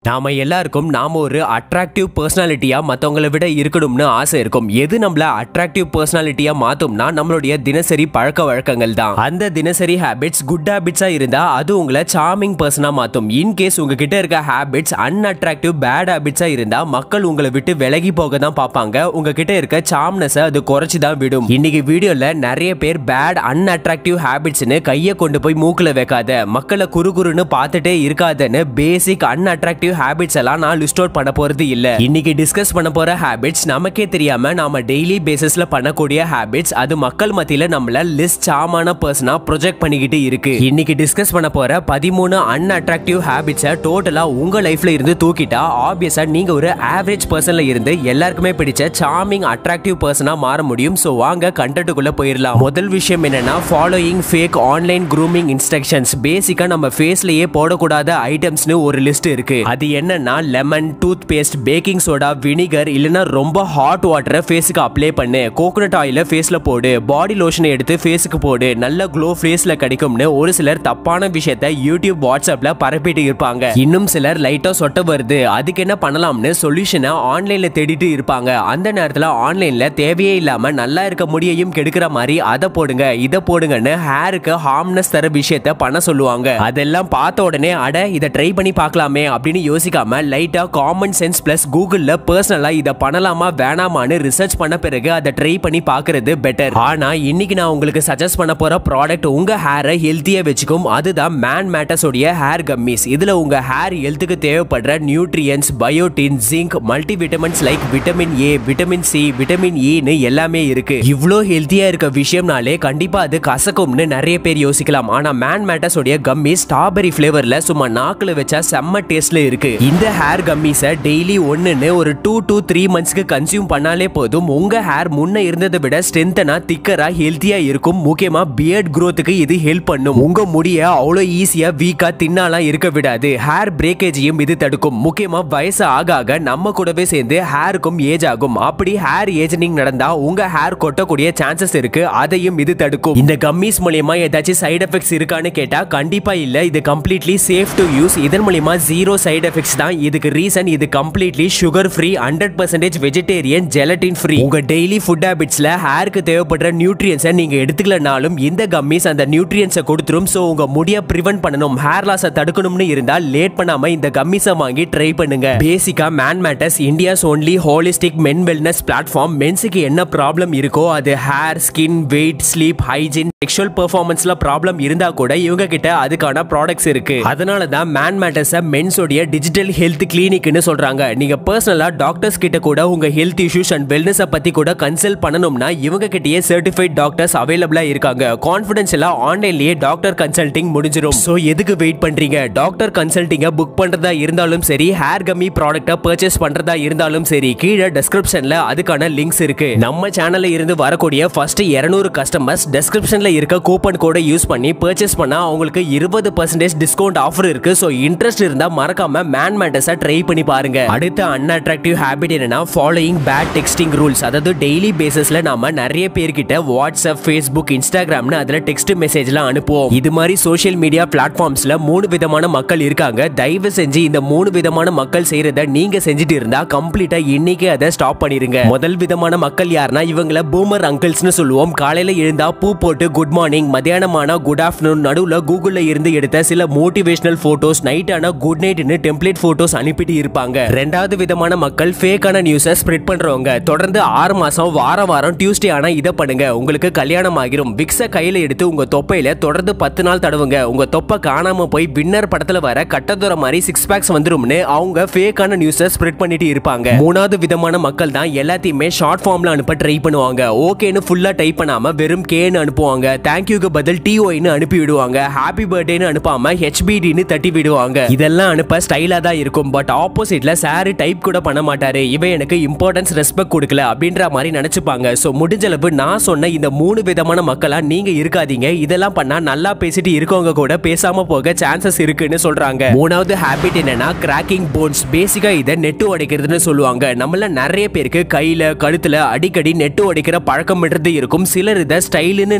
நாம எல்லாருக்கும் நாம ஒரு அட்ராக்டிவ் பர்சனாலிட்டியா மத்தவங்களை விட இருக்கணும்னு ஆசை இருக்கும் எது நம்மள அட்ராக்டிவ் பர்சனாலிட்டியா மாத்தும்னா நம்மளுடைய தினசரி பழக்க வழக்கங்கள் தான் அந்த தினசரி ஹேபிட்ஸ் குட் ஹேபிட்ஸா இருந்தா அது உங்களை சார்மிங் பர்சனா மாத்தும் இன்கேஸ் உங்ககிட்ட இருக்க ஹேபிட்ஸ் அன்அட்ராக்டிவ் பேட் ஹேபிட்ஸா இருந்தா மக்கள் உங்களை விட்டு விலகி போக தான் பார்ப்பாங்க உங்ககிட்ட இருக்க சாம்னஸை அது குறைச்சி தான் விடும் இன்னைக்கு வீடியோல நிறைய பேர் பேட் அன்அட்ராக்டிவ் ஹேபிட்ஸ்னு கையை கொண்டு போய் மூக்குல வைக்காத மக்களை குறுகுறுன்னு பார்த்துட்டே இருக்காதன்னு பேசிக் அன்அட்ராக்டிவ் ஹேபிட்ஸ் எல்லாம் நான் லிஸ்ட் அவுட் பண்ண போறது இல்ல இன்னைக்கு டிஸ்கஸ் பண்ண போற ஹேபிட்ஸ் நமக்கே தெரியாம நாம டெய்லி பேசிஸ்ல பண்ணக்கூடிய ஹேபிட்ஸ் அது மக்கள் மத்தியில நம்மள லிஸ்ட் சாமான பர்சனா ப்ரொஜெக்ட் பண்ணிக்கிட்டு இருக்கு இன்னைக்கு டிஸ்கஸ் பண்ண போற பதிமூணு அன்அட்ராக்டிவ் ஹேபிட்ஸை டோட்டலா உங்க லைஃப்ல இருந்து தூக்கிட்டா ஆப்வியஸா நீங்க ஒரு ஆவரேஜ் பர்சன்ல இருந்து எல்லாருக்குமே பிடிச்ச சார்மிங் அட்ராக்டிவ் பர்சனா மாற முடியும் சோ வாங்க கண்டென்ட்டுக்குள்ள போயிடலாம் முதல் விஷயம் என்னன்னா following fake online grooming instructions பேசிக்கா நம்ம ஃபேஸ்லயே போடக்கூடாத ஐட்டம்ஸ்னு ஒரு லிஸ்ட் இருக்கு அது என்னன்னா lemon toothpaste baking soda vinegar இல்லனா ரொம்ப ஹாட் வாட்டரை ஃபேஸுக்கு அப்ளை பண்ணு கோகோனட் ஆயில ஃபேஸ்ல போடு பாடி லோஷனை எடுத்து ஃபேஸுக்கு போடு நல்ல க்ளோ ஃபேஸ்ல கிடைக்கும்னு ஒரு சிலர் தப்பான விஷயத்த யூடியூப் வாட்ஸ்அப்ல பரப்பிட்டு இருப்பாங்க இன்னும் சிலர் லைட்டா சொட்ட வருது அதுக்கு என்ன பண்ணலாம்னு சொல்யூஷனை ஆன்லைன்ல தேடிட்டு இருப்பாங்க அந்த நேரத்துல ஆன்லைன்ல தேவையே இல்லாம நல்லா இருக்க முடியையும் கெடுக்கிற மாதிரி அதை போடுங்க இதை போடுங்கன்னு ஹேருக்கு ஹார்ம்னஸ் தர விஷயத்த பண்ண சொல்லுவாங்க அதெல்லாம் பார்த்த உடனே அட இதை ட்ரை பண்ணி பார்க்கலாமே அப்படின்னு யோசிக்காம லைட்டா காமன் சென்ஸ் பிளஸ் கூகுள்ல பர்சனலா இதை பண்ணலாமா வேணாமான்னு ரிசர்ச் பண்ண பிறகு அதை ட்ரை பண்ணி பார்க்கிறது பெட்டர் ஆனா இன்னைக்கு நான் உங்களுக்கு சஜஸ்ட் பண்ண போற ப்ராடக்ட் உங்க ஹேரை ஹெல்த்தியா வச்சுக்கும் அதுதான் மேன் மேட்டர்ஸ் உடைய ஹேர் கம்மிஸ் இதுல உங்க ஹேர் ஹெல்த்துக்கு தேவைப்படுற nutrients biotin zinc multivitamins like vitamin A vitamin C vitamin ஈன்னு எல்லாமே இருக்கு இவ்ளோ ஹெல்த்தியா இருக்க விஷயம்னாலே கண்டிப்பா அது கசக்கும்னு நிறைய பேர் யோசிக்கலாம் ஆனா மேன் மேட்டர்ஸ் உடைய கம்மி ஸ்ட்ராபெரி ஃபிளேவர்ல சும்மா நாக்குல வச்சா செம்ம டேஸ்ட்ல இருக்கு இந்த ஹேர் கம்மிஸை டெய்லி ஒன்னுன்னு ஒரு டூ டு த்ரீ மந்த்ஸ்க்கு கன்சியூம் பண்ணாலே போதும் உங்க ஹேர் முன்ன இருந்ததை விட ஸ்ட்ரென்த்தனா திக்கரா ஹெல்த்தியா இருக்கும் முக்கியமா பியர்ட் growthக்கு இது ஹெல்ப் பண்ணும் உங்க முடிய அவ்வளோ ஈஸியா வீக்கா தின்னாலாம் இருக்க விடாது ஹேர் பிரேக்கேஜையும் இது தடுக்கும் முக்கியமா வயசு ஆக ஆக நம்ம கூடவே சேர்ந்து ஹேருக்கும் ஏஜ் ஆகும் அப்படி ஹேர் ஏஜனிங் நடந்தா உங்க ஹேர் கொட்டக்கூடிய சான்சஸ் இருக்கு அதையும் இது தடுக்கும் இந்த கம்மிஸ் மூலியமா ஏதாச்சும் சைடு எஃபெக்ட்ஸ் இருக்கான்னு கேட்டா கண்டிப்பா இல்ல இது கம்ப்ளீட்லி சேஃப் டு யூஸ் இதன் மூலியமா ஜீரோ சைடு எஃபெக்ட்ஸ் தான் இதுக்கு ரீசன் இது completely sugar free hundred percentage vegetarian gelatin free உங்க டெய்லி ஃபுட் ஹேபிட்ஸ்ல ஹேருக்கு தேவைப்படுற நியூட்ரியன்ஸை நீங்க எடுத்துக்கலனாலும் இந்த கம்மிஸ் அந்த நியூட்ரியன்ஸை கொடுத்துரும் ஸோ உங்க முடிய ப்ரிவென்ட் பண்ணணும் ஹேர் லாஸை தடுக்கணும்னு இருந்தா லேட் பண்ணாம இந்த கம்மிஸை வாங்கி ட்ரை பண்ணுங்க பேசிக்கா Man Matters India's only holistic men wellness platform மென்ஸுக்கு என்ன ப்ராப்ளம் இருக்கோ அது hair skin weight sleep hygiene sexual பெர்ஃபார்மன்ஸ்ல ப்ராப்ளம் இருந்தா கூட இவங்க கிட்ட அதுக்கான ப்ராடக்ட்ஸ் இருக்கு அதனால தான் மேன் மேட்டர்ஸை மென்ஸோடைய டிஜிட்டல் ஹெல்த் கிளினிக்னு சொல்றாங்க நீங்க பர்சனலா டாக்டர்ஸ் கிட்ட கூட உங்க ஹெல்த் இஷ்யூஸ் அண்ட் வெல்னஸ் பத்தி கூட கன்சல்ட் பண்ணணும்னா இவங்க கிட்டயே சர்டிஃபைட் டாக்டர்ஸ் அவைலபிளா இருக்காங்க கான்ஃபிடன்ஸ் எல்லாம் ஆன்லைன்லயே டாக்டர் கன்சல்டிங் முடிஞ்சிடும் சோ எதுக்கு வெயிட் பண்றீங்க டாக்டர் கன்சல்டிங்க புக் பண்றதா இருந்தாலும் சரி ஹேர் கம்மி ப்ராடக்ட்டை பர்ச்சேஸ் பண்றதா இருந்தாலும் சரி கீழே டெஸ்கிரிப்ஷன்ல அதுக்கான லிங்க்ஸ் இருக்கு நம்ம சேனல்ல இருந்து வரக்கூடிய ஃபர்ஸ்ட் 200 கஸ்டமர்ஸ் டெஸ்கிரிப்ஷன்ல இருக்க கூப்பன் கோடை யூஸ் பண்ணி பர்ச்சேஸ் பண்ணா அவங்களுக்கு இருபது பர்சன்டேஜ் டிஸ்கவுண்ட் ஆஃபர் இருக்கு ஸோ இன்ட்ரெஸ்ட் இருந்தா மறக்காம மேன் மேட்டர்ஸை ட்ரை பண்ணி பாருங்க அடுத்த அன்அட்ராக்டிவ் ஹேபிட் என்னன்னா ஃபாலோயிங் பேட் டெக்ஸ்டிங் ரூல்ஸ் அதாவது டெய்லி பேசிஸ்ல நாம நிறைய பேர்கிட்ட வாட்ஸ்அப் ஃபேஸ்புக் இன்ஸ்டாகிராம்னு அதுல டெக்ஸ்ட் மெசேஜ்லாம் அனுப்புவோம் இது மாதிரி சோஷியல் மீடியா பிளாட்ஃபார்ம்ஸ்ல மூணு விதமான மக்கள் இருக்காங்க தயவு செஞ்சு இந்த மூணு விதமான மக்கள் செய்யறத நீங்க செஞ்சுட்டு இருந்தா கம்ப்ளீட்டா இன்னைக்கு அதை ஸ்டாப் பண்ணிருங்க முதல் விதமான மக்கள் யாருன்னா இவங்கள பூமர் அங்கிள்ஸ்னு சொல்லுவோம் காலையில எழுந்தா பூ போட்டு குட் மார்னிங் மத்தியானமான குட் ஆஃப்டர்நூன் நடுவுல கூகுள்ல இருந்து எடுத்த சில மோட்டிவேஷனல் போட்டோஸ் நைட் ஆனா குட் நைட்னு டெம்ப்ளேட் போட்டோஸ் அனுப்பிட்டு இருப்பாங்க ரெண்டாவது விதமான மக்கள் ஃபேக்கான நியூஸை ஸ்ப்ரெட் பண்றவங்க தொடர்ந்து ஆறு மாசம் வாரம் வாரம் டியூஸ்டே ஆனா இதை பண்ணுங்க உங்களுக்கு கல்யாணம் ஆகிரும் விக்ஸ கையில எடுத்து உங்க தொப்பையில தொடர்ந்து பத்து நாள் தடவுங்க உங்க தொப்பை காணாம போய் வின்னர் படத்துல வர கட்டதுர மாதிரி சிக்ஸ் பேக்ஸ் வந்துரும்னு அவங்க ஃபேக்கான நியூஸை ஸ்ப்ரெட் பண்ணிட்டு இருப்பாங்க மூணாவது விதமான மக்கள் தான் எல்லாத்தையுமே ஷார்ட் ஃபார்ம்ல அனுப்ப ட்ரை பண்ணுவாங்க ஓகேன்னு ஃபுல்லா டைப் பண்ணாம வெறும் கேன்னு அனுப்புவாங்க தேங்க்யூக்கு பதில் டிஓன்னு அனுப்பி விடுவாங்க ஹாப்பி பர்த்டேன்னு அனுப்பாம ஹெச்பிடின்னு தட்டி விடுவாங்க இதெல்லாம் அனுப்ப ஸ்டைலா தான் இருக்கும் பட் ஆப்போசிட்ல சார் டைப் கூட பண்ண மாட்டாரு இவன் எனக்கு இம்பார்ட்டன்ஸ் ரெஸ்பெக்ட் கொடுக்கல அப்படின்ற மாதிரி நினைச்சுப்பாங்க ஸோ முடிஞ்ச அளவு நான் சொன்ன இந்த மூணு விதமான மக்களா நீங்க இருக்காதீங்க இதெல்லாம் பண்ணா நல்லா பேசிட்டு இருக்கவங்க கூட பேசாம போக சான்சஸ் இருக்குன்னு சொல்றாங்க மூணாவது ஹேபிட் என்னன்னா கிராக்கிங் போன்ஸ் பேசிக்கா இதை நெட்டு உடைக்கிறதுன்னு சொல்லுவாங்க நம்மள நிறைய பேருக்கு கையில கழுத்துல அடிக்கடி நெட்டு உடைக்கிற பழக்கம்ன்றது இருக்கும் சிலர் இதை ஸ்டைலுன்னு நினைச்சிட்டு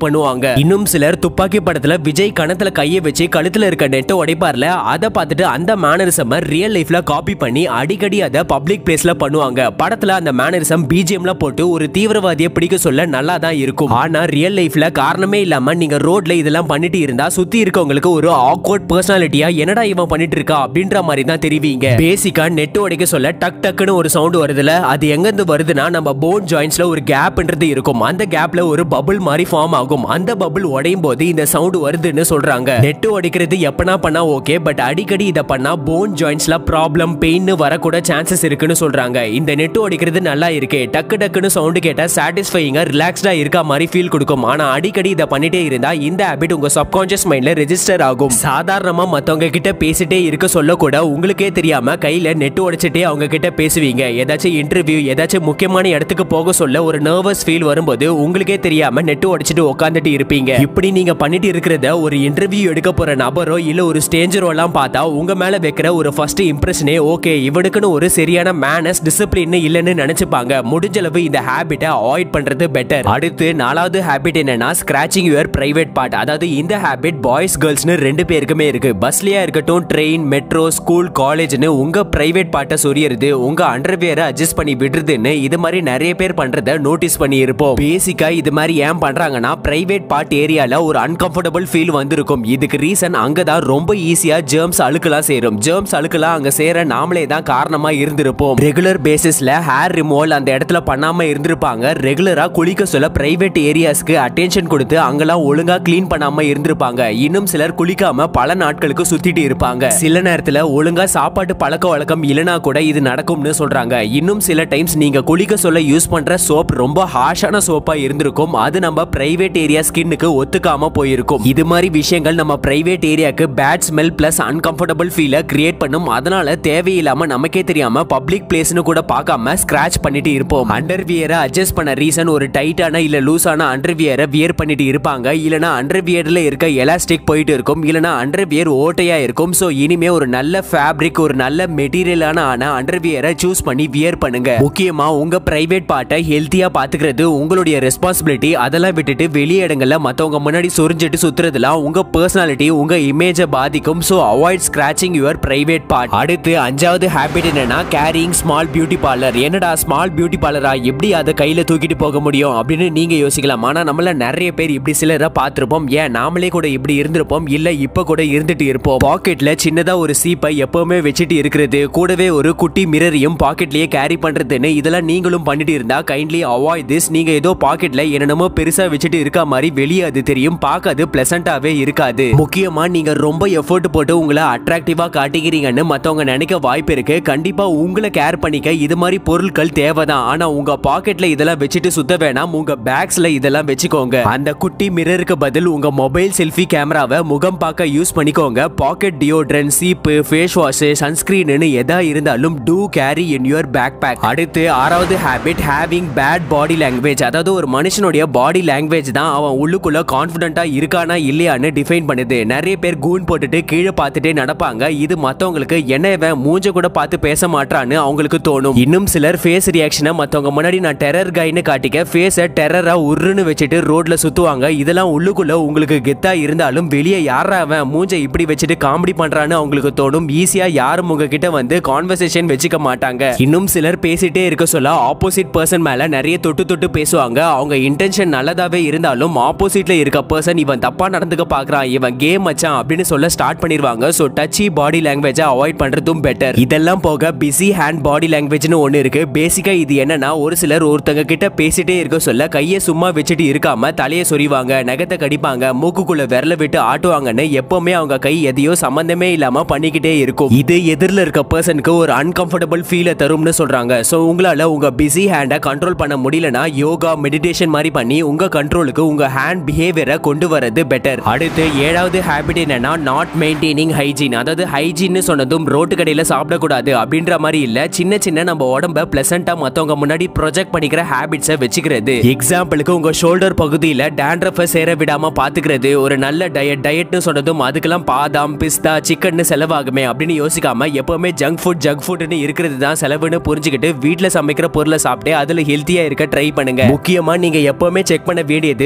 பண்ணுவாங்க இன்னும் சிலர் துப்பாக்கி படத்துல விஜய் கணத்துல கையை வச்சு கழுத்துல இருக்க நெட்டை உடைப்பார்ல அதை பார்த்துட்டு அந்த மேனரிசம் ரியல் லைஃப்ல காப்பி பண்ணி அடிக்கடி அதை பப்ளிக் பிளேஸ்ல பண்ணுவாங்க படத்துல அந்த மேனரிசம் பிஜிஎம்ல போட்டு ஒரு தீவிரவாதியை பிடிக்க சொல்ல நல்லா தான் இருக்கும் ஆனா ரியல் லைஃப்ல காரணமே இல்லாம நீங்க ரோட்ல இதெல்லாம் பண்ணிட்டு இருந்தா சுத்தி இருக்கவங்களுக்கு ஒரு ஆக்வர்ட் பர்சனாலிட்டியா என்னடா இவன் பண்ணிட்டு இருக்கா அப்படின்ற மாதிரி தான் தெரிவிங்க பேசிக்கா நெட் உடைக்க சொல்ல டக் டக்குன்னு ஒரு சவுண்ட் வருதுல அது எங்க இருந்து வருதுன்னா நம்ம போன் ஜாயின்ஸ்ல ஒரு கேப்ன்றது இருக்கும் அந்த கேப்ல ஒரு பபுள் மாதிரி ஃபார்ம் ஆகும் அந்த பபுள் உடையும் போது இந்த சவுண்ட் வருதுன்னு சொல்றாங்க நெட் உடைக்கிறது எப்பனா பண்ணா ஓகே பட் அடிக்கடி இதை பண்ணா போன் ஜாயின்ஸ்ல ப்ராப்ளம் பெயின் வரக்கூட சான்சஸ் இருக்குன்னு சொல்றாங்க இந்த நெட் உடைக்கிறது நல்லா இருக்கு டக்கு டக்குன்னு சவுண்ட் கேட்டா சாட்டிஸ்ஃபையிங்கா ரிலாக்ஸ்டா இருக்க மாதிரி ஃபீல் கொடுக்கும் ஆனா அடிக்கடி இதை பண்ணிட்டே இருந்தா இந்த ஹேபிட் உங்க சப்கான்ஷியஸ் மைண்ட்ல ரெஜிஸ்டர் ஆகும் சாதாரணமா மத்தவங்க கிட்ட பேசிட்டே இருக்க சொல்ல கூட உங்களுக்கே தெரியாம கையில நெட் உடைச்சிட்டே அவங்க கிட்ட பேசுவீங்க ஏதாச்சும் இன்டர்வியூ ஏதாச்சும் முக்கியமான இடத்துக்கு போக சொல்ல ஒரு நர்வஸ் ஃபீல் வரும்போது உங்களுக்கே தெரியாம நெட் உடைச்சிட்டு உட்காந்துட்டு இருப்பீங்க இப்படி நீங்க பண்ணிட்டு இருக்கிறத ஒரு இன்டர்வியூ எடுக்க போற நபரோ இல்ல ஒரு ஸ்டேஞ்சரோ எல்லாம் பார்த்தா உங்க மேல வைக்கிற ஒரு ஃபர்ஸ்ட் இம்ப்ரெஷனே ஓகே இவனுக்குன்னு ஒரு சரியான மேனஸ் டிசிப்ளின் இல்லைன்னு நினைச்சுப்பாங்க முடிஞ்ச அளவு இந்த ஹேபிட்டை அவாய்ட் பண்றது பெட்டர் அடுத்து நாலாவது ஹேபிட் என்னன்னா ஸ்கிராச்சிங் யுவர் பிரைவேட் பார்ட் அதாவது இந்த ஹேபிட் பாய்ஸ் கேர்ள்ஸ்னு ரெண்டு பேருக்குமே இருக்கு பஸ்லயா இருக்கட்டும் ட்ரெயின் மெட்ரோ ஸ்கூல் காலேஜ்னு உங்க பிரைவேட் பார்ட்டை சொரியறது உங்க அண்டர்வியரை அட்ஜஸ்ட் பண்ணி விடுறதுன்னு இது மாதிரி நிறைய பேர் பண்றத நோட்டீஸ் பண்ணி இருப்போம் பேசிக்கா இது மாதிரி ஏன் பண்றாங்கன்னா பிரைவேட் பார்ட் ஏரியால ஒரு அன்கம்ஃபர்டபுள் ஃபீல் வந்திருக்கும் இதுக்கு ரீசன் அங்கதான் ரொம்ப ஈஸியா ஜெர்ம்ஸ் அழுக்கலாம் சேரும் ஜெர்ம்ஸ் அழுக்கலாம் அங்க சேர நாமளே தான் காரணமா இருந்திருப்போம் ரெகுலர் பேசிஸ்ல ஹேர் ரிமூவல் அந்த இடத்துல பண்ணாம இருந்திருப்பாங்க ரெகுலரா குளிக்க சொல்ல பிரைவேட் ஏரியாஸ்க்கு அட்டென்ஷன் கொடுத்து அங்கெல்லாம் ஒழுங்கா க்ளீன் பண்ணாம இருந்திருப்பாங்க இன்னும் சிலர் குளிக்காம பல நாட்களுக்கு சுத்திட்டு இருப்பாங்க சில நேரத்துல ஒழுங்கா சாப்பாட்டு பழக்க வழக்கம் இல்லனா கூட இது நடக்கும்னு சொல்றாங்க இன்னும் சில டைம்ஸ் நீங்க குளிக்க சொல்ல யூஸ் பண்ற சோப் ரொம்ப ஹார்ஷான சோப்பா இருந்திருக்கும் அது நம்ம பிரைவேட் ஏரியா ஸ்கின்னுக்கு ஒத்துக்காம போயிருக்கும் இது மாதிரி விஷயங்கள் நம்ம பிரைவேட் ஏரியாக்கு பேட் ஸ்மெல் பிளஸ் அன்கம்ஃபர்டபுள் ஃபீலை கிரியேட் பண்ணும் அதனால தேவையில்லாம நமக்கே தெரியாம பப்ளிக் பிளேஸ்னு கூட பார்க்காம ஸ்கிராச் பண்ணிட்டு இருப்போம் அண்டர் வியரை அட்ஜஸ்ட் பண்ண ரீசன் ஒரு டைட்டான இல்ல லூஸான அண்டர் வியரை வியர் பண்ணிட்டு இருப்பாங்க இல்லனா அண்டர் வியர்ல இருக்க எலாஸ்டிக் போயிட்டு இருக்கும் இல்லனா அண்டர் வியர் ஓட்டையா இருக்கும் சோ இனிமே ஒரு நல்ல ஃபேப்ரிக் ஒரு நல்ல மெட்டீரியலான ஆன அண்டர் வியரை சூஸ் பண்ணி வியர் பண்ணுங்க முக்கியமா உங்க பிரைவேட் பார்ட்டை ஹெல்த்தியா பாத்துக்கிறது உங்களுடைய ரெஸ்பான்சிபிலிட்டி அதெல்லாம் விட்டுட்டு வெளி இடங்கள்ல மத்தவங்க முன்னாடி சொரிஞ்சிட்டு சுத்துறதுலாம் உங்க பர்சனாலிட்டி உங்க இமேஜை பாதிக்கும் so avoid scratching your private part அடுத்து அஞ்சாவது ஹேபிட் என்னன்னா கேரிங் ஸ்மால் பியூட்டி பார்லர் என்னடா ஸ்மால் பியூட்டி பார்லரா எப்படி அதை கையில தூக்கிட்டு போக முடியும் அப்படின்னு நீங்க யோசிக்கலாம் ஆனா நம்மள நிறைய பேர் இப்படி சிலரை பார்த்திருப்போம் ஏன் நாமளே கூட இப்படி இருந்திருப்போம் இல்ல இப்ப கூட இருந்துட்டு இருப்போம் பாக்கெட்ல சின்னதா ஒரு சீப்பை எப்பவுமே வச்சுட்டு இருக்கிறது கூடவே ஒரு குட்டி மிரரையும் பாக்கெட்லயே கேரி பண்றதுன்னு இதெல்லாம் நீங்களும் பண்ணிட்டு இருந்தா கைண்ட்லி அவாய்ட் திஸ் நீங்க ஏதோ பாக்கெட்ல என்னென்னமோ பெருசா வச்சுட்டு இருக்க மாதிரி வெளியே அது தெரியும் பார்க்க அது பிளசண்டாவே இருக்காது முக்கியமா நீங்க ரொம்ப எஃபோர்ட் போட்டு உங்களை அட்ராக்டிவா காட்டிக்கிறீங்கன்னு மத்தவங்க நினைக்க வாய்ப்பு இருக்கு கண்டிப்பா உங்களை கேர் பண்ணிக்க இது மாதிரி பொருட்கள் தேவைதான் ஆனா உங்க பாக்கெட்ல இதெல்லாம் வச்சுட்டு சுத்த வேணாம் உங்க பேக்ஸ்ல இதெல்லாம் வச்சுக்கோங்க அந்த குட்டி மிரருக்கு பதில் உங்க மொபைல் செல்ஃபி கேமராவை முகம் பார்க்க யூஸ் பண்ணிக்கோங்க பாக்கெட் டியோட்ரன் சீப்பு ஃபேஸ் வாஷ் சன்ஸ்கிரீன் எதா இருந்தாலும் to carry in your bag bag அடுத்து ஆறாவது habit having bad body language அதாவது ஒரு மனுஷனுடைய பாடி லாங்குவேஜ் தான் அவன் உள்ளுக்குள்ள கான்ஃபிடென்ட்டா இருக்கானா இல்லையான்னு டிஃபைன் பண்ணுது நிறைய பேர் கூன் போட்டுட்டு கீழே பார்த்துட்டே நடப்பாங்க இது மத்தவங்களுக்கு என்ன இவன் மூஞ்ச கூட பார்த்து பேச மாட்டான்னு அவங்களுக்கு தோணும் இன்னும் சிலர் ஃபேஸ் ரியாக்ஷனை மத்தவங்க முன்னாடி நான் டெரர் கைன்னு காட்டிக்க ஃபேஸை டெரரா உருன்னு வச்சுட்டு ரோட்ல சுத்துவாங்க இதெல்லாம் உள்ளுக்குள்ள உங்களுக்கு கெத்தா இருந்தாலும் வெளியே யாரா அவன் மூஞ்ச இப்படி வச்சுட்டு காமெடி பண்றான்னு அவங்களுக்கு தோணும் ஈஸியா யாரும் உங்ககிட்ட வந்து கான்வர்சேஷன் வச்சுக்க மாட்டாங்க இன்னும் சிலர் பேசிட்டே இருக்க சொல்ல ஆப்போசிட் பர்சன் மேல நிறைய தொட்டு தொட்டு பேசுவாங்க அவங்க இன்டென்ஷன் நல்லதாவே இருந்தாலும் ஆப்போசிட்ல இருக்க பர்சன் இவன் தப்பா நடந்துக்க பாக்குறான் இவன் கேம் மச்சான் அப்படின்னு சொல்ல ஸ்டார்ட் பண்ணிருவாங்க சோ டச்சி பாடி லாங்குவேஜை அவாய்ட் பண்றதும் பெட்டர் இதெல்லாம் போக பிஸி ஹேண்ட் பாடி லாங்குவேஜ்னு ஒன்னு இருக்கு பேசிக்கா இது என்னன்னா ஒரு சிலர் ஒருத்தங்க கிட்ட பேசிட்டே இருக்க சொல்ல கையை சும்மா வச்சுட்டு இருக்காம தலையை சொறிவாங்க நகத்தை கடிப்பாங்க மூக்குக்குள்ள விரல விட்டு ஆட்டுவாங்கன்னு எப்பவுமே அவங்க கை எதையோ சம்பந்தமே இல்லாம பண்ணிக்கிட்டே இருக்கும் இது எதிரில் இருக்க பர்சனுக்கு ஒரு அன்கம்ஃபர்டபுள் ஃபீலை தரும்னு சொல்றாங்க ஸோ உங்களால உங்க பிஸி ஹேண்டை கண்ட்ரோல் பண்ண முடியலனா யோகா மெடிடேஷன் மாதிரி பண்ணி உங்க கண்ட்ரோலுக்கு உங்க ஹேண்ட் பிஹேவியரை கொண்டு வரது பெட்டர் அடுத்து ஏழாவது ஹேபிட் என்னன்னா நாட் மெயின்டைனிங் ஹைஜீன் அதாவது ஹைஜீன் சொன்னதும் ரோட்டு கடையில சாப்பிடக்கூடாது அப்படின்ற மாதிரி இல்ல சின்ன சின்ன நம்ம உடம்ப பிளசண்டா மத்தவங்க முன்னாடி ப்ரொஜெக்ட் பண்ணிக்கிற ஹேபிட்ஸை வச்சுக்கிறது எக்ஸாம்பிளுக்கு உங்க ஷோல்டர் பகுதியில டேண்ட்ரஃபை சேர விடாம பாத்துக்கிறது ஒரு நல்ல டயட் டயட்னு சொன்னதும் அதுக்கெல்லாம் பாதாம் பிஸ்தா சிக்கன் செலவாகுமே அப்படின்னு யோசிக்காம எப்பவுமே ஜங்க் ஃபுட் ஜங்க் ஃபுட்னு இருக்கிறது தான் செலவுன்னு புரிஞ்சுக்கிட்டு வீட்ல சமைக்கிற பொருளை சாப்பிட்டு அதுல ஹெல்த்தியா இருக்க ட்ரை பண்ணுங்க முக்கியமா நீங்க எப்பவுமே செக் பண்ண வேண்டியது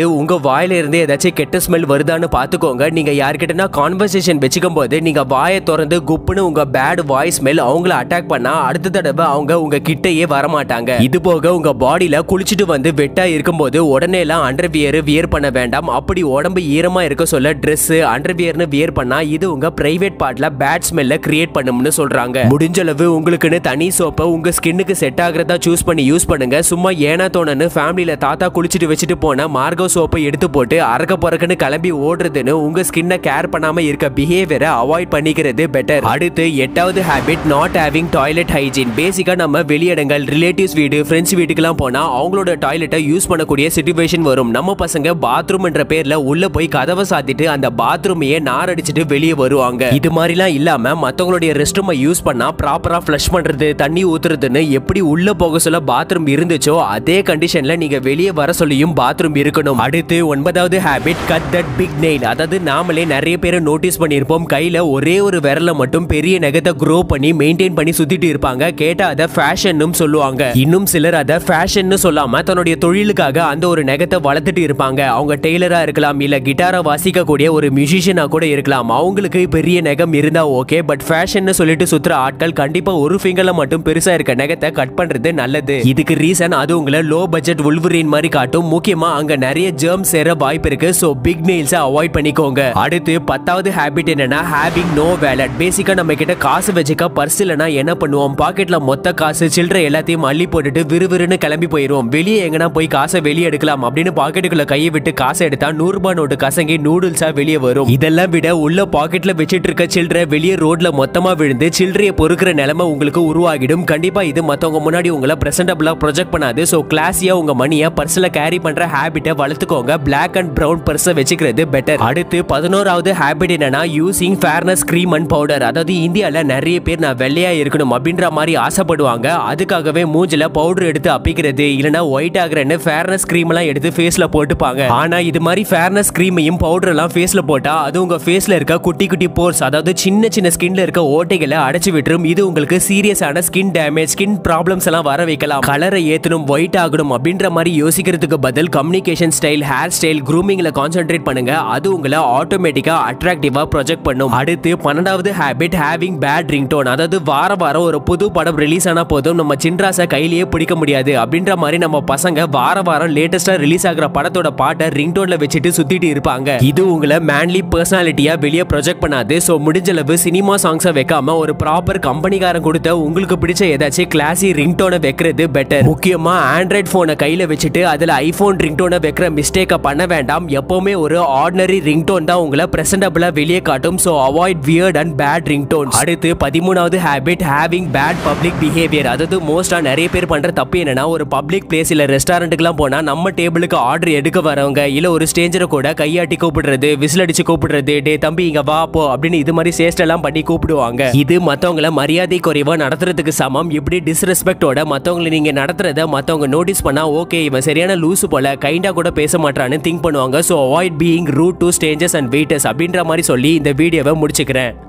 உங்க வாயில இருந்து ஏதாச்சும் கெட்ட ஸ்மெல் வருதான்னு பாத்துக்கோங்க நீங்க யார்கிட்டனா கான்வர்சேஷன் வச்சுக்கும் போது நீங்க வாயை திறந்து குப்புன்னு உங்க பேட் வாய்ஸ் ஸ்மெல் அவங்கள அட்டாக் பண்ணா அடுத்த தடவை அவங்க உங்க கிட்டயே வரமாட்டாங்க இது போக உங்க பாடியில குளிச்சுட்டு வந்து வெட்டா இருக்கும்போது உடனே எல்லாம் அண்டர்வியர் வியர் பண்ண வேண்டாம் அப்படி உடம்பு ஈரமா இருக்க சொல்ல Dress அண்டர்வியர்னு வியர் பண்ணா இது உங்க பிரைவேட் பார்ட்ல பேட் ஸ்மெல்ல கிரியேட் பண்ணும்னு சொல்றாங்க முடிஞ்ச அளவு உங்களுக்குன்னு தனி சோப்பை உங்க ஸ்கின்னுக்கு செட் ஆகுறதா சூஸ் பண்ணி யூஸ் பண்ணுங்க சும்மா ஏனா தோணுன்னு ஃபேமிலியில தாத்தா குளிச்சுட்டு வச்சுட்டு போன மார்கோ சோப்பை எடுத்து போட்டு அறக்க பறக்குன்னு கிளம்பி ஓடுறதுன்னு உங்க ஸ்கின்னை கேர் பண்ணாம இருக்க பிஹேவியரை அவாய்ட் பண்ணிக்கிறது பெட்டர் அடுத்து எட்டாவது habit not having toilet hygiene பேசிக்கா நம்ம வெளியிடங்கள் ரிலேட்டிவ்ஸ் வீடு ஃப்ரெண்ட்ஸ் வீட்டுக்கெல்லாம் போனா அவங்களோட டாய்லெட்டை யூஸ் பண்ணக்கூடிய சுச்சுவேஷன் வரும் நம்ம பசங்க பாத்ரூம் என்ற பேர்ல உள்ள போய் கதவை சாத்திட்டு அந்த பாத்ரூமையே நார் அடிச்சிட்டு வெளியே வருவாங்க இது மாதிரிலாம் இல்லாம மத்தவங்களுடைய ரெஸ்ட் ரூமை யூஸ் பண்ணா ப்ராப்பரா ஃப்ளஷ் பண்றது தண்ணி ஊத்துறதுன்னு எப்படி உள்ள போக சொல்ல பாத்ரூம் இருந்துச்சோ அதே கண்டிஷன்ல நீங்க வெளியே வர சொல்லியும் பாத்ரூம் இருக்கணும் அடுத்து ஒன்பதாவது habit cut that big nail அதாவது நாமளே நிறைய பேரை நோட்டீஸ் பண்ணியிருப்போம் கையில ஒரே ஒரு விரல மட்டும் பெரிய நகத்தை க்ரோ பண்ணி மெயின்டைன் பண்ணி சுத்திட்டு இருப்பாங்க கேட்டா அதை ஃபேஷன் சொல்லுவாங்க இன்னும் சிலர் அதை ஃபேஷன் சொல்லாம தன்னுடைய தொழிலுக்காக அந்த ஒரு நகத்தை வளர்த்துட்டு இருப்பாங்க அவங்க டெய்லரா இருக்கலாம் இல்ல கிட்டாரை வாசிக்கக்கூடிய ஒரு மியூசிஷியனா கூட இருக்கலாம் அவங்களுக்கு பெரிய நகம் இருந்தா ஓகே பட் ஃபேஷன் சொல்லிட்டு சுத்துற ஆட்கள் கண்டிப்பா ஒரு ஃபிங்கர்ல மட்டும் பெருசா இருக்க நகத்தை கட் பண்றது நல்லது இதுக்கு ரீசன் அது உங்களை லோ பட்ஜெட் உள்வரின் மாதிரி காட்டும் முக்கியமா அங்க நிறைய ஜெர்ம்ஸ் சேர வாய்ப்பு இருக்கு சோ பிக் நெயில்ஸை அவாய்ட் பண்ணிக்கோங்க அடுத்து பத்தாவது ஹேபிட் என்னன்னா ஹேவிங் நோ வேலட் பேசிக்கா நம்ம கிட்ட காசு வச்சுக்க பர்ஸ் இல்லைனா என்ன பண்ணுவோம் பாக்கெட்ல மொத்த காசு சில்லறை எல்லாத்தையும் அள்ளி போட்டுட்டு விறுவிறுன்னு கிளம்பி போயிடுவோம் வெளியே எங்கனா போய் காசை வெளியே எடுக்கலாம் அப்படின்னு பாக்கெட்டுக்குள்ள கையை விட்டு காசை எடுத்தா நூறு ரூபாய் நோட்டு கசங்கி நூடுல்ஸா வெளியே வரும் இதெல்லாம் விட உள்ள பாக்கெட்ல வச்சிட்டு இருக்க சில்லறை வெளியே ரோட்ல மொத்தமா விழுந்து சில்லறையை பொறுக்கிற நிலைமை உங்களுக்கு உருவாகிடும் கண்டிப்பா இது மத்தவங்க முன்னாடி உங்களை பிரசன்டபிளா ப்ரொஜெக்ட் பண்ணாது சோ கிளாஸியா உங்க மணியை பர்ஸ்ல கேரி பண்ற ஹேபிட்டை வளர்த்துக்கோங்க பிளாக் அண்ட் பிரவுன் பர்ஸை வச்சுக்கிறது பெட்டர் அடுத்து பதினோராவது ஹேபிட் என்னன்னா using fairness cream and powder அதாவது இந்தியால நிறைய பேர் நான் வெள்ளையா இருக்கணும் அப்படின்ற மாதிரி ஆசைப்படுவாங்க அதுக்காகவே மூஞ்சில பவுடர் எடுத்து அப்பிக்கிறது இல்லனா ஒயிட் ஆகுறேன்னு ஃபேர்னஸ் கிரீம் எல்லாம் எடுத்து ஃபேஸ்ல போட்டுப்பாங்க ஆனா இது மாதிரி ஃபேர்னஸ் கிரீமையும் பவுடர் எல்லாம் ஃபேஸ்ல போட்டா அது உங்க ஃபேஸ்ல இருக்க குட்டி குட்டி போர்ஸ் அதாவது சின்ன சின்ன ஸ்கின்ல இருக்க ஓட்டைகளை அடைச்சு விட்டுரும் இது உங்களுக்கு சீரியஸான ஸ்கின் டேமேஜ் ஸ்கின் ப்ராப்ளம்ஸ் எல்லாம் வர வைக்கலாம் கலரை ஏத்தணும் ஒயிட் ஆகணும் அப்படின்ற மாதிரி யோசிக்கிறதுக்கு பதில் கம்யூனிகேஷன் ஸ்டைல் ஹேர் ஸ்டைல் க்ரூமிங்ல கான்சென்ட்ரேட் பண்ணுங்க அது உங்களை ஆட்டோமேட்டிக்கா அட்ராக்டிவா ப்ரொஜெக்ட் பண்ணும் அடுத்து பன்னெண்டாவது ஹேபிட் ஹேவிங் பேட் ரிங்டோன் அதாவது வார வாரம் ஒரு புது படம் ரிலீஸ் ஆனா போதும் நம்ம சின்ராசை கையிலேயே பிடிக்க முடியாது அப்படின்ற மாதிரி நம்ம பசங்க வார வாரம் லேட்டஸ்டா ரிலீஸ் ஆகுற படத்தோட பாட்டை ரிங்டோன்ல வச்சுட்டு சுத்திட்டு இருப்பாங்க இது உங்களை மேன்லி பர்சனாலிட்டியா வெளியே ப்ரொஜெக்ட் பண்ணாது ஸோ முடிஞ்ச அளவு சினிமா சாங்ஸை வைக்காம ஒரு ப்ராப்பர் கம்பெனிக்காரன் கொடுத்த உங்களுக்கு பிடிச்ச ஏதாச்சும் கிளாசி ரிங்டோனை வைக்கிறது பெட்டர் முக்கியமா ஆண்ட்ராய்ட் போனை கையில வச்சுட்டு அதுல ஐபோன் ரிங்டோனை வைக்கிற மிஸ்டேக்கை பண்ண வேண்டாம் எப்பவுமே ஒரு ஆர்டினரி ரிங்டோன் தான் உங்களை பிரசன்டபிளா வெளியே காட்டும் so avoid weird and bad ringtone அடுத்து பதிமூணாவது habit having bad public behaviour அதாவது மோஸ்டா நிறைய பேர் பண்ற தப்பு என்னன்னா ஒரு பப்ளிக் பிளேஸ் இல்ல ரெஸ்டாரண்ட்டுக்குலாம் போனா நம்ம டேபிளுக்கு ஆர்டர் எடுக்க வரவங்க இல்ல ஒரு ஸ்டேஞ்சரை கூட கையாட்டி கூப்பிடுறது விசில் அடிச்சு கூப்பிடுறது டே தம்பி இங்க வா போ அப்படின்னு இது மாதிரி சேஸ்ட் எல்லாம் பண்ணி கூப்பிடுவாங்க இது மத்தவங்கள மரியாதை குறைவா நடத்துறதுக்கு சமம் இப்படி டிஸ்ரெஸ்பெக்டோட மத்தவங்களை நீங்க நடத்துறத மத்தவங்க நோட்டீஸ் பண்ணா ஓகே இவன் சரியான லூசு போல கைண்டா கூட பேச மாட்டான்னு திங்க் பண்ணுவாங்க so avoid being rude to strangers and waiters அப்படின்ற மாதிரி சொல்லி இந்த வீடியோவை முடிச்சுக்கிறேன்